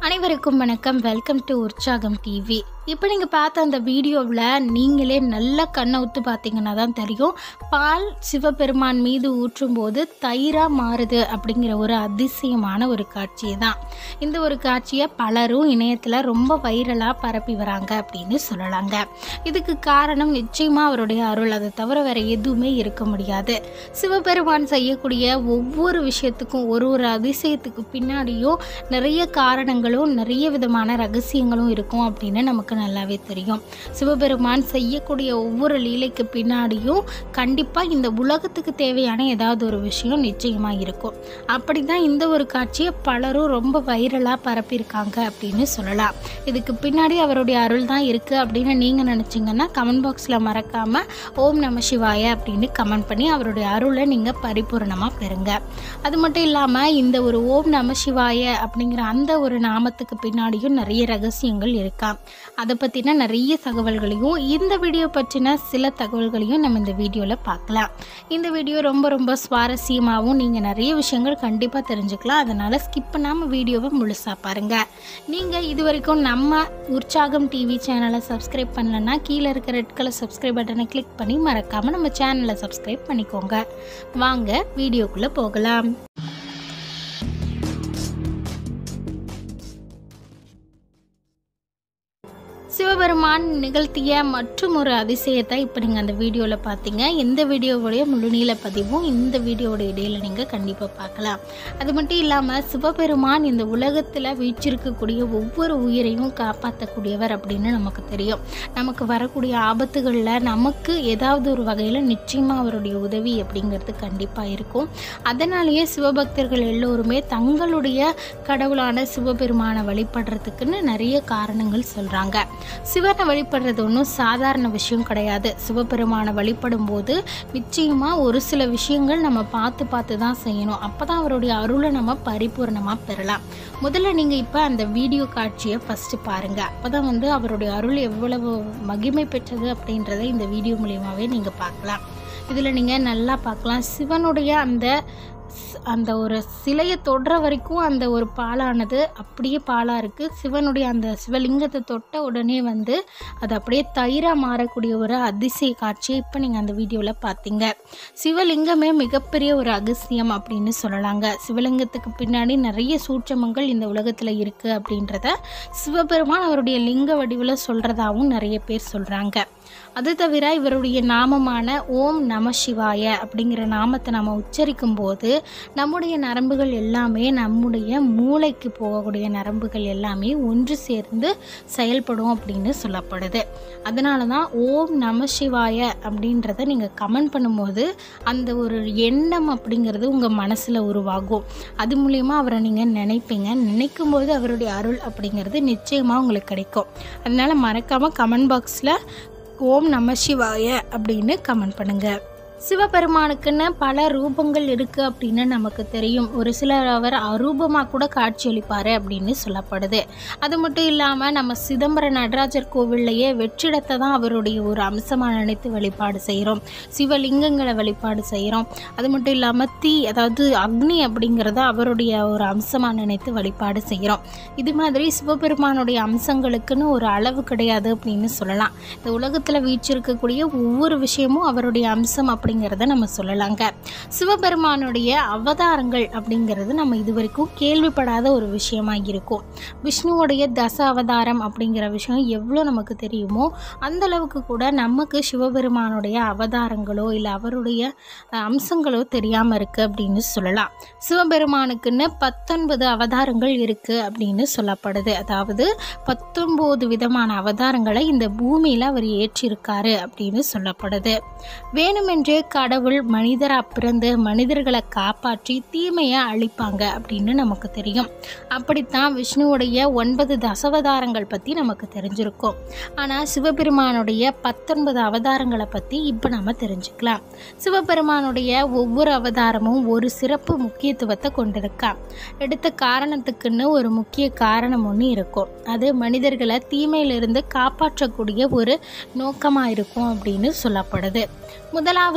அனைவருக்கும் வணக்கம் welcome to உற்சாகம் டிவி இப்போ நீங்கள் பார்த்த அந்த வீடியோவில் நீங்களே நல்ல கண்ணை ஊத்து பார்த்தீங்கன்னா தான் தெரியும் பால் சிவபெருமான் மீது ஊற்றும் போது தயிராக மாறுது அப்படிங்கிற ஒரு அதிசயமான ஒரு காட்சி தான் இந்த ஒரு காட்சியை பலரும் இணையத்தில் ரொம்ப வைரலாக பரப்பி வராங்க அப்படின்னு சொல்லலாங்க இதுக்கு காரணம் நிச்சயமாக அவருடைய அருள் அதை தவிர வேறு எதுவுமே இருக்க முடியாது சிவபெருமான் செய்யக்கூடிய ஒவ்வொரு விஷயத்துக்கும் ஒரு ஒரு அதிசயத்துக்கு பின்னாடியும் நிறைய காரணங்களும் நிறைய விதமான ரகசியங்களும் இருக்கும் அப்படின்னு நமக்கு நல்லாவே தெரியும் சிவபெருமான் செய்யக்கூடிய ஒவ்வொரு லீலைக்கு பின்னாடியும் கண்டிப்பாக இந்த உலகத்துக்கு தேவையான ஏதாவது ஒரு விஷயம் நிச்சயமாக இருக்கும் அப்படி தான் இந்த ஒரு காட்சியை பலரும் ரொம்ப வைரலாக பரப்பியிருக்காங்க அப்படின்னு சொல்லலாம் இதுக்கு பின்னாடி அவருடைய அருள் தான் இருக்குது அப்படின்னு நீங்கள் நினச்சிங்கன்னா கமெண்ட் பாக்ஸில் மறக்காமல் ஓம் நம சிவாய அப்படின்னு கமெண்ட் பண்ணி அவருடைய அருளை நீங்கள் பரிபூரணமாக பெறுங்க அது மட்டும் இல்லாமல் இந்த ஒரு ஓம் நம சிவாய அப்படிங்கிற அந்த ஒரு நாமத்துக்கு பின்னாடியும் நிறைய ரகசியங்கள் இருக்கா அதை பற்றின நிறைய தகவல்களையும் இந்த வீடியோ பற்றின சில தகவல்களையும் நம்ம இந்த வீடியோவில் பார்க்கலாம் இந்த வீடியோ ரொம்ப ரொம்ப சுவாரஸ்யமாகவும் நீங்கள் நிறைய விஷயங்கள் கண்டிப்பாக தெரிஞ்சுக்கலாம் அதனால் ஸ்கிப் பண்ணாமல் வீடியோவை முழுசாக பாருங்கள் நீங்கள் இது வரைக்கும் நம்ம உற்சாகம் டிவி சேனலை சப்ஸ்கிரைப் பண்ணலன்னா கீழே இருக்க ரெட் கலர் சப்ஸ்கிரைப் பட்டனை கிளிக் பண்ணி மறக்காமல் நம்ம சேனலை சப்ஸ்கிரைப் பண்ணிக்கோங்க வாங்க வீடியோக்குள்ளே போகலாம் சிவபெருமான் நிகழ்த்திய மற்றும் ஒரு அதிசயத்தை இப்போ நீங்கள் அந்த வீடியோவில் பார்த்தீங்க இந்த வீடியோவுடைய முழுநீள பதிவும் இந்த வீடியோவோட இடையில நீங்கள் கண்டிப்பாக பார்க்கலாம் அது மட்டும் இல்லாமல் சிவபெருமான் இந்த உலகத்தில் வீச்சிருக்கக்கூடிய ஒவ்வொரு உயிரையும் காப்பாற்றக்கூடியவர் அப்படின்னு நமக்கு தெரியும் நமக்கு வரக்கூடிய ஆபத்துகளில் நமக்கு ஏதாவது ஒரு வகையில் நிச்சயமாக அவருடைய உதவி அப்படிங்கிறது கண்டிப்பாக இருக்கும் அதனாலேயே சிவபக்தர்கள் எல்லோருமே தங்களுடைய கடவுளான சிவபெருமானை வழிபடுறதுக்குன்னு நிறைய காரணங்கள் சொல்கிறாங்க சிவனை வழிபடுறது ஒன்றும் சாதாரண விஷயம் கிடையாது சிவபெருமானை வழிபடும் போது நிச்சயமாக ஒரு சில விஷயங்கள் நம்ம பார்த்து பார்த்து தான் செய்யணும் அப்போ தான் அவருடைய அருளை நம்ம பரிபூர்ணமாக பெறலாம் முதல்ல நீங்கள் இப்போ அந்த வீடியோ காட்சியை ஃபஸ்ட்டு பாருங்கள் அப்போ தான் வந்து அவருடைய அருள் எவ்வளவு மகிமை பெற்றது அப்படின்றத இந்த வீடியோ மூலியமாகவே நீங்கள் பார்க்கலாம் இதில் நீங்கள் நல்லா பார்க்கலாம் சிவனுடைய அந்த ஸ்- அந்த ஒரு சிலையை தொடுற வரைக்கும் அந்த ஒரு பாலானது அப்படியே பாலாக இருக்குது சிவனுடைய அந்த சிவலிங்கத்தை தொட்ட உடனே வந்து அது அப்படியே தயிராக மாறக்கூடிய ஒரு அதிசய காட்சியை இப்போ நீங்கள் அந்த வீடியோவில் பார்த்தீங்க சிவலிங்கமே மிகப்பெரிய ஒரு அதிசயம் அப்படின்னு சொல்லலாங்க சிவலிங்கத்துக்கு பின்னாடி நிறைய சூட்சமங்கள் இந்த உலகத்தில் இருக்குது அப்படின்றத சிவபெருமான் அவருடைய லிங்க வடிவில் சொல்கிறதாவும் நிறைய பேர் சொல்கிறாங்க அது தவிர இவருடைய நாமமான ஓம் நம சிவாய அப்படிங்கிற நாமத்தை நம்ம உச்சரிக்கும் போது நம்முடைய நரம்புகள் எல்லாமே நம்முடைய மூளைக்கு போகக்கூடிய நரம்புகள் எல்லாமே ஒன்று சேர்ந்து செயல்படும் அப்படின்னு சொல்லப்படுது அதனால தான் ஓம் நம சிவாய அப்படின்றத நீங்கள் கமெண்ட் பண்ணும்போது அந்த ஒரு எண்ணம் அப்படிங்கிறது உங்கள் மனசில் உருவாகும் அது மூலியமாக அவரை நீங்கள் நினைப்பீங்க நினைக்கும் போது அவருடைய அருள் அப்படிங்கிறது நிச்சயமாக உங்களுக்கு கிடைக்கும் அதனால் மறக்காமல் கமெண்ட் பாக்ஸில் ஓம் நம சிவாய அப்படின்னு கமெண்ட் பண்ணுங்க சிவபெருமானுக்குன்னு பல ரூபங்கள் இருக்கு அப்படின்னு நமக்கு தெரியும் ஒரு சிலர் அவர் அரூபமாக கூட காட்சியளிப்பார் அப்படின்னு சொல்லப்படுது அது மட்டும் இல்லாமல் நம்ம சிதம்பரம் நடராஜர் கோவில்லையே வெற்றிடத்தை தான் அவருடைய ஒரு அம்சமாக நினைத்து வழிபாடு செய்கிறோம் சிவலிங்கங்களை வழிபாடு செய்கிறோம் அது மட்டும் இல்லாமல் தீ அதாவது அக்னி அப்படிங்கிறத அவருடைய ஒரு அம்சமாக நினைத்து வழிபாடு செய்கிறோம் இது மாதிரி சிவபெருமானுடைய அம்சங்களுக்குன்னு ஒரு அளவு கிடையாது அப்படின்னு சொல்லலாம் இந்த உலகத்தில் வீற்றிருக்கக்கூடிய ஒவ்வொரு விஷயமும் அவருடைய அம்சம் அப்படிங்கிறத நம்ம சொல்லலாங்க சிவபெருமானுடைய அவதாரங்கள் அப்படிங்கிறது நம்ம இது வரைக்கும் கேள்விப்படாத ஒரு விஷயமா இருக்கும் விஷ்ணுவுடைய தச அவதாரம் அப்படிங்கிற விஷயம் எவ்வளோ நமக்கு தெரியுமோ அந்த அளவுக்கு கூட நமக்கு சிவபெருமானுடைய அவதாரங்களோ இல்லை அவருடைய அஹ், அம்சங்களோ தெரியாமல் இருக்குது அப்படின்னு சொல்லலாம் சிவபெருமானுக்குன்னு பத்தொன்பது அவதாரங்கள் இருக்குது அப்படின்னு சொல்லப்படுது அதாவது பத்தொன்பது விதமான அவதாரங்களை இந்த பூமியில் அவர் ஏற்றிருக்காரு அப்படின்னு சொல்லப்படுது வேணுமென்றே கடவுள் மனிதராக பிறந்து மனிதர்களை காப்பாற்றி தீமையை அழிப்பாங்க அப்படின்னு நமக்கு தெரியும் அப்படித்தான் விஷ்ணுவுடைய ஒன்பது தசவதாரங்கள் பற்றி நமக்கு தெரிஞ்சிருக்கும் ஆனால் சிவபெருமானுடைய பத்தொன்பது அவதாரங்களை பற்றி இப்போ நம்ம தெரிஞ்சுக்கலாம் சிவபெருமானுடைய ஒவ்வொரு அவதாரமும் ஒரு சிறப்பு முக்கியத்துவத்தை கொண்டிருக்கா எடுத்த காரணத்துக்குன்னு ஒரு முக்கிய காரணம் ஒன்று இருக்கும் அது மனிதர்களை தீமையிலிருந்து காப்பாற்றக்கூடிய ஒரு நோக்கமாக இருக்கும் அப்படின்னு சொல்லப்படுது முதலாவது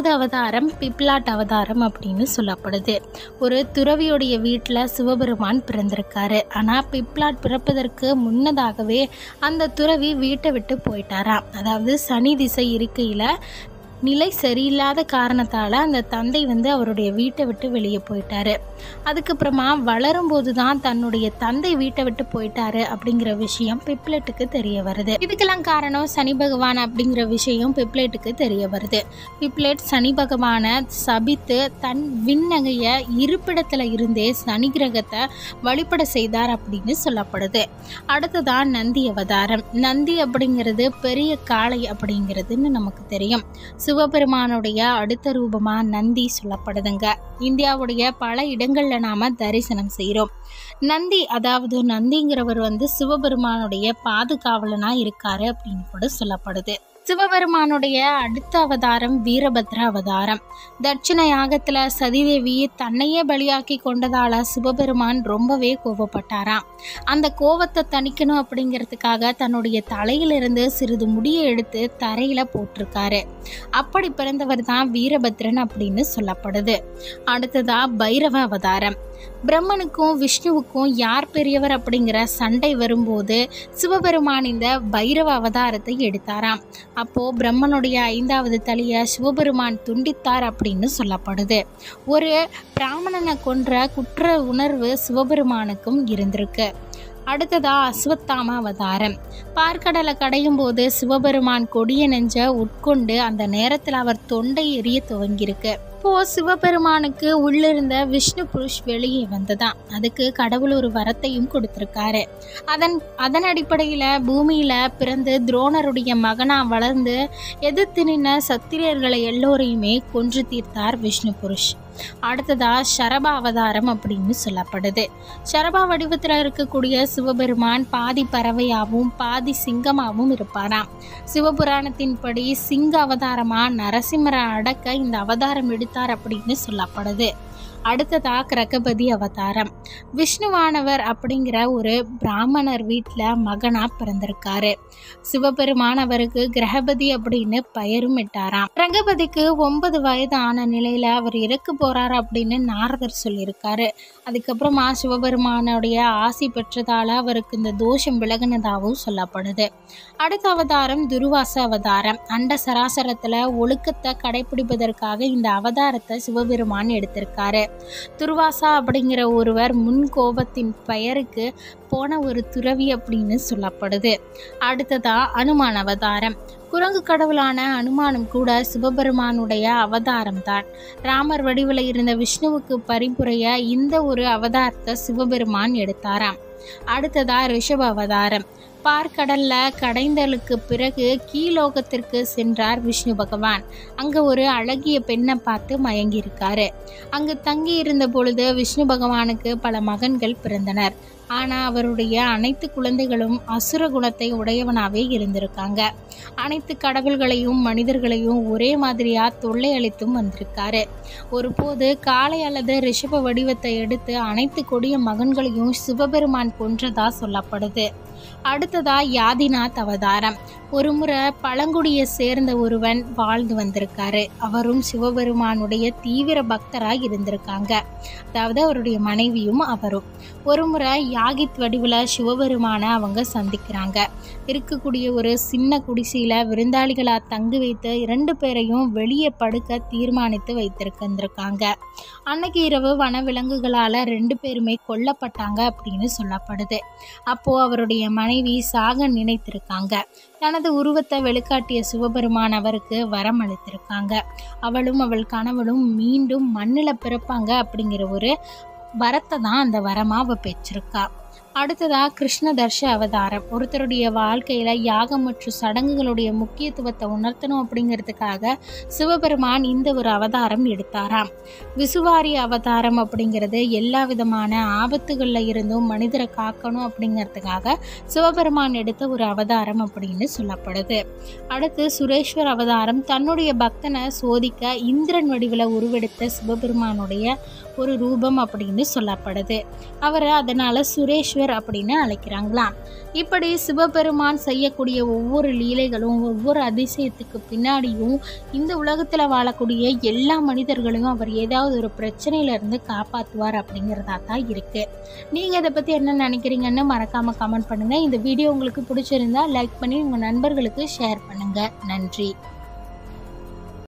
ரெண்டாவது அவதாரம் பிப்லாட் அவதாரம் அப்படின்னு சொல்லப்படுது ஒரு துறவியுடைய வீட்டில் சிவபெருமான் பிறந்திருக்காரு ஆனால் பிப்லாட் பிறப்பதற்கு முன்னதாகவே அந்த துறவி வீட்டை விட்டு போயிட்டாராம் அதாவது சனி திசை இருக்கையில் நிலை சரியில்லாத காரணத்தால் அந்த தந்தை வந்து அவருடைய வீட்டை விட்டு வெளியே போயிட்டாரு அதுக்கப்புறமா வளரும்போது தான் தன்னுடைய தந்தை வீட்டை விட்டு போயிட்டாரு அப்படிங்கிற விஷயம் பிப்லெட்டுக்கு தெரிய வருது இதுக்கெல்லாம் காரணம் சனி பகவான் அப்படிங்கிற விஷயம் பிப்லெட்டுக்கு தெரிய வருது பிப்லெட் சனி பகவானை சபித்து தன் விண்ணகைய இருப்பிடத்துல இருந்தே சனி கிரகத்தை வழிபட செய்தார் அப்படின்னு சொல்லப்படுது அடுத்ததான் நந்தி அவதாரம் நந்தி அப்படிங்கிறது பெரிய காளை அப்படிங்கிறதுன்னு நமக்கு தெரியும் சிவபெருமானுடைய அடுத்த ரூபமா நந்தி சொல்லப்படுதுங்க இந்தியாவுடைய பல இடங்கள்ல நாம தரிசனம் செய்கிறோம் நந்தி அதாவது நந்திங்கிறவர் வந்து சிவபெருமானுடைய பாதுகாவலனா இருக்காரு அப்படின்னு கூட சொல்லப்படுது சிவபெருமானுடைய அடுத்த அவதாரம் வீரபத்ர அவதாரம் தட்சிண யாகத்துல சதிதேவி தன்னையே பலியாக்கி கொண்டதால சிவபெருமான் ரொம்பவே கோபப்பட்டாராம் அந்த கோபத்தை தணிக்கணும் அப்படிங்கிறதுக்காக தன்னுடைய தலையிலிருந்து சிறிது முடியை எடுத்து தரையில போட்டிருக்காரு அப்படி பிறந்தவர் தான் வீரபத்ரன் அப்படின்னு சொல்லப்படுது அடுத்ததா பைரவ அவதாரம் பிரம்மனுக்கும் விஷ்ணுவுக்கும் யார் பெரியவர் அப்படிங்கிற சண்டை வரும்போது சிவபெருமான் இந்த பைரவ அவதாரத்தை எடுத்தாராம் அப்போ பிரம்மனுடைய ஐந்தாவது தலையை சிவபெருமான் துண்டித்தார் அப்படின்னு சொல்லப்படுது ஒரு பிராமணனை கொன்ற குற்ற உணர்வு சிவபெருமானுக்கும் இருந்திருக்கு அடுத்ததா அஸ்வத்தாம அவதாரம் பார்க்கடலை கடையும் போது சிவபெருமான் கொடிய நெஞ்ச உட்கொண்டு அந்த நேரத்தில் அவர் தொண்டை எரிய துவங்கியிருக்கு இப்போ சிவபெருமானுக்கு உள்ளிருந்த விஷ்ணு புருஷ் வெளியே வந்ததாம் அதுக்கு கடவுள் ஒரு வரத்தையும் கொடுத்திருக்காரு அதன் அதன் அடிப்படையில் பூமியில பிறந்து துரோணருடைய மகனா வளர்ந்து எதிர்த்து நின்ன சத்திரியர்களை எல்லோரையுமே கொன்று தீர்த்தார் விஷ்ணு புருஷ் அடுத்ததா சரபா அவதாரம் அப்படின்னு சொல்லப்படுது சரபா வடிவத்தில் இருக்கக்கூடிய சிவபெருமான் பாதி பறவையாகவும் பாதி சிங்கமாகவும் இருப்பாராம் சிவபுராணத்தின்படி சிங்க அவதாரமா நரசிம்மரை அடக்க இந்த அவதாரம் எடுத்தார் அப்படின்னு சொல்லப்படுது அடுத்ததா கிரகபதி அவதாரம் விஷ்ணுவானவர் அப்படிங்கிற ஒரு பிராமணர் வீட்டில் மகனா பிறந்திருக்காரு சிவபெருமான் அவருக்கு கிரகபதி அப்படின்னு பெயரும் இட்டாராம் கிரகபதிக்கு ஒன்பது வயது ஆன நிலையில அவர் இறக்க போறாரு அப்படின்னு நாரதர் சொல்லியிருக்காரு அதுக்கப்புறமா சிவபெருமானுடைய ஆசி பெற்றதால அவருக்கு இந்த தோஷம் விலகினதாகவும் சொல்லப்படுது அடுத்த அவதாரம் துருவாச அவதாரம் அண்ட சராசரத்துல ஒழுக்கத்தை கடைபிடிப்பதற்காக இந்த அவதாரத்தை சிவபெருமான் எடுத்திருக்காரு துர்வாசா அப்படிங்கிற ஒருவர் முன் கோபத்தின் பெயருக்கு போன ஒரு துறவி அப்படின்னு சொல்லப்படுது அடுத்ததா அனுமான் அவதாரம் குரங்கு கடவுளான அனுமானும் கூட சிவபெருமானுடைய அவதாரம் தான் ராமர் வடிவில் இருந்த விஷ்ணுவுக்கு பரிபுரைய இந்த ஒரு அவதாரத்தை சிவபெருமான் எடுத்தாராம் அடுத்ததா ரிஷப அவதாரம் பார்க்கடல்ல கடைந்தலுக்கு பிறகு கீழோகத்திற்கு சென்றார் விஷ்ணு பகவான் அங்க ஒரு அழகிய பெண்ணை பார்த்து மயங்கியிருக்காரு அங்கு தங்கி இருந்த பொழுது விஷ்ணு பகவானுக்கு பல மகன்கள் பிறந்தனர் ஆனா அவருடைய அனைத்து குழந்தைகளும் அசுர குணத்தை உடையவனாவே இருந்திருக்காங்க அனைத்து கடவுள்களையும் மனிதர்களையும் ஒரே மாதிரியா தொல்லை அளித்தும் வந்திருக்காரு ஒருபோது காளை அல்லது ரிஷப வடிவத்தை எடுத்து அனைத்து கொடிய மகன்களையும் சிவபெருமான் கொன்றதா சொல்லப்படுது அடுத்ததா யாதிநாத் அவதாரம் ஒருமுறை பழங்குடியை சேர்ந்த ஒருவன் வாழ்ந்து வந்திருக்காரு அவரும் சிவபெருமானுடைய தீவிர பக்தராக இருந்திருக்காங்க அதாவது அவருடைய மனைவியும் அவரும் ஒருமுறை யாகித் வடிவில் சிவபெருமானை அவங்க சந்திக்கிறாங்க இருக்கக்கூடிய ஒரு சின்ன குடிசையில் விருந்தாளிகளாக தங்கி வைத்து இரண்டு பேரையும் வெளியே படுக்க தீர்மானித்து வைத்திருக்கிருக்காங்க அன்னைக்கு இரவு வனவிலங்குகளால் ரெண்டு பேருமே கொல்லப்பட்டாங்க அப்படின்னு சொல்லப்படுது அப்போது அவருடைய மனைவி சாக நினைத்திருக்காங்க தனது உருவத்தை வெளிக்காட்டிய சிவபெருமான் அவருக்கு வரம் அளித்திருக்காங்க அவளும் அவள் கணவனும் மீண்டும் மண்ணில் பிறப்பாங்க அப்படிங்கிற ஒரு வரத்தை தான் அந்த வரமாக அவள் பெற்றிருக்கா அடுத்ததா கிருஷ்ணதர்ஷ அவதாரம் ஒருத்தருடைய வாழ்க்கையில யாகம் மற்றும் சடங்குகளுடைய முக்கியத்துவத்தை உணர்த்தணும் அப்படிங்கிறதுக்காக சிவபெருமான் இந்த ஒரு அவதாரம் எடுத்தாராம் விசுவாரி அவதாரம் அப்படிங்கிறது எல்லா விதமான ஆபத்துகள்ல இருந்தும் மனிதரை காக்கணும் அப்படிங்கிறதுக்காக சிவபெருமான் எடுத்த ஒரு அவதாரம் அப்படின்னு சொல்லப்படுது அடுத்து சுரேஸ்வர் அவதாரம் தன்னுடைய பக்தனை சோதிக்க இந்திரன் வடிவில் உருவெடுத்த சிவபெருமானுடைய ஒரு ரூபம் அப்படின்னு சொல்லப்படுது அவரை அதனால் சுரேஸ்வர் அப்படின்னு அழைக்கிறாங்களாம் இப்படி சிவபெருமான் செய்யக்கூடிய ஒவ்வொரு லீலைகளும் ஒவ்வொரு அதிசயத்துக்கு பின்னாடியும் இந்த உலகத்தில் வாழக்கூடிய எல்லா மனிதர்களையும் அவர் ஏதாவது ஒரு பிரச்சனையிலேருந்து காப்பாற்றுவார் அப்படிங்கிறதா தான் இருக்குது நீங்கள் இதை பற்றி என்ன நினைக்கிறீங்கன்னு மறக்காமல் கமெண்ட் பண்ணுங்கள் இந்த வீடியோ உங்களுக்கு பிடிச்சிருந்தா லைக் பண்ணி உங்கள் நண்பர்களுக்கு ஷேர் பண்ணுங்கள் நன்றி